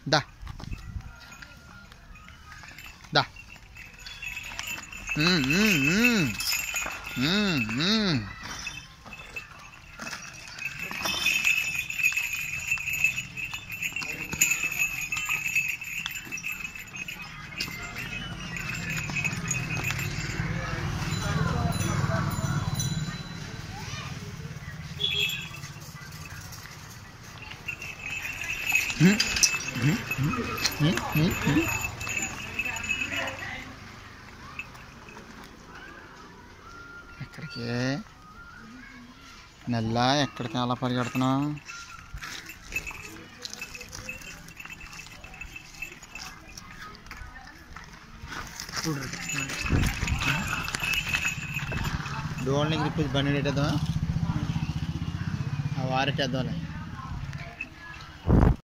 దా దా మ్మ్, మ్మ్, మ్మ్. మ్మ్, మ్మ్. మ్మ్, మ్మ్, మ్మ్. ఎక్కడికి నెల ఎక్కడికి అలా పరిగెడుతున్నావు డోల్ని గ్రిప్ బండి పెట్టేద్దామా ఆ వారెట్టేద్దాంలే